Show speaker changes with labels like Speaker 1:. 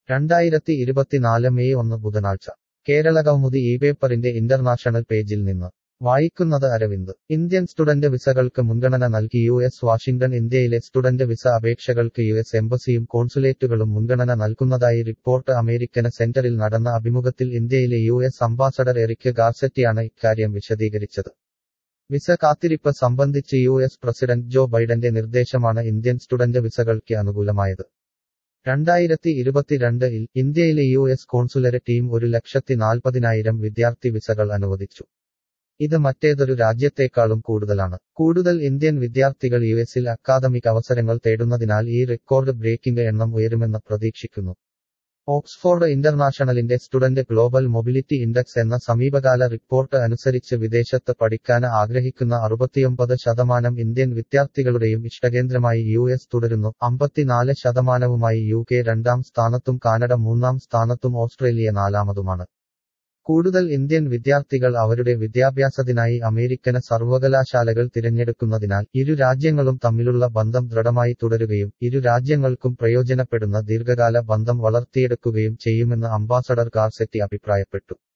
Speaker 1: രണ്ടായിരത്തി ഇരുപത്തിനാല് മെയ് ഒന്ന് ബുധനാഴ്ച കേരളകൗമുദി ഈ പേപ്പറിന്റെ ഇന്റർനാഷണൽ പേജിൽ നിന്ന് വായിക്കുന്നത് അരവിന്ദ് ഇന്ത്യൻ സ്റ്റുഡന്റ് വിസകൾക്ക് മുൻഗണന നൽകി യു എസ് വാഷിംഗ്ടൺ ഇന്ത്യയിലെ സ്റ്റുഡന്റ് വിസ അപേക്ഷകൾക്ക് യു എസ് എംബസിയും കോൺസുലേറ്റുകളും മുൻഗണന നൽകുന്നതായി റിപ്പോർട്ട് അമേരിക്കന് സെന്ററിൽ നടന്ന അഭിമുഖത്തിൽ ഇന്ത്യയിലെ യു എസ് അംബാസഡർ എറിക് ഗാർസെറ്റിയാണ് ഇക്കാര്യം വിശദീകരിച്ചത് വിസ കാത്തിരിപ്പ് സംബന്ധിച്ച് യു എസ് പ്രസിഡന്റ് ജോ ബൈഡന്റെ നിർദ്ദേശമാണ് ഇന്ത്യൻ സ്റ്റുഡന്റ് വിസകൾക്ക് അനുകൂലമായത് രണ്ടായിരത്തി ഇരുപത്തിരണ്ടിൽ ഇന്ത്യയിലെ യു എസ് കോൺസുലര് ടീം ഒരു ലക്ഷത്തി നാൽപ്പതിനായിരം വിദ്യാർത്ഥി വിസകൾ അനുവദിച്ചു ഇത് മറ്റേതൊരു രാജ്യത്തേക്കാളും കൂടുതലാണ് കൂടുതൽ ഇന്ത്യൻ വിദ്യാർത്ഥികൾ യു എസിൽ അക്കാദമിക് അവസരങ്ങൾ തേടുന്നതിനാൽ ഈ റെക്കോർഡ് ബ്രേക്കിംഗ് എണ്ണം ഉയരുമെന്ന് പ്രതീക്ഷിക്കുന്നു ഓക്സ്ഫോർഡ് ഇന്റർനാഷണലിന്റെ സ്റ്റുഡന്റ് ഗ്ലോബൽ മൊബിലിറ്റി ഇൻഡെക്സ് എന്ന സമീപകാല റിപ്പോർട്ട് അനുസരിച്ച് വിദേശത്ത് പഠിക്കാൻ ആഗ്രഹിക്കുന്ന അറുപത്തിയൊമ്പത് ശതമാനം ഇന്ത്യൻ വിദ്യാർത്ഥികളുടെയും ഇഷ്ടകേന്ദ്രമായി യു എസ് തുടരുന്നു അമ്പത്തിനാല് ശതമാനവുമായി യു കെ രണ്ടാം സ്ഥാനത്തും കാനഡ മൂന്നാം സ്ഥാനത്തും ഓസ്ട്രേലിയ നാലാമതുമാണ് കൂടുതൽ ഇന്ത്യൻ വിദ്യാർത്ഥികൾ അവരുടെ വിദ്യാഭ്യാസത്തിനായി അമേരിക്കന് സർവകലാശാലകൾ തിരഞ്ഞെടുക്കുന്നതിനാൽ ഇരു രാജ്യങ്ങളും തമ്മിലുള്ള ബന്ധം ദൃഢമായി തുടരുകയും ഇരു രാജ്യങ്ങൾക്കും പ്രയോജനപ്പെടുന്ന ദീർഘകാല ബന്ധം വളർത്തിയെടുക്കുകയും ചെയ്യുമെന്ന് അംബാസഡർ ഗാർസെറ്റി അഭിപ്രായപ്പെട്ടു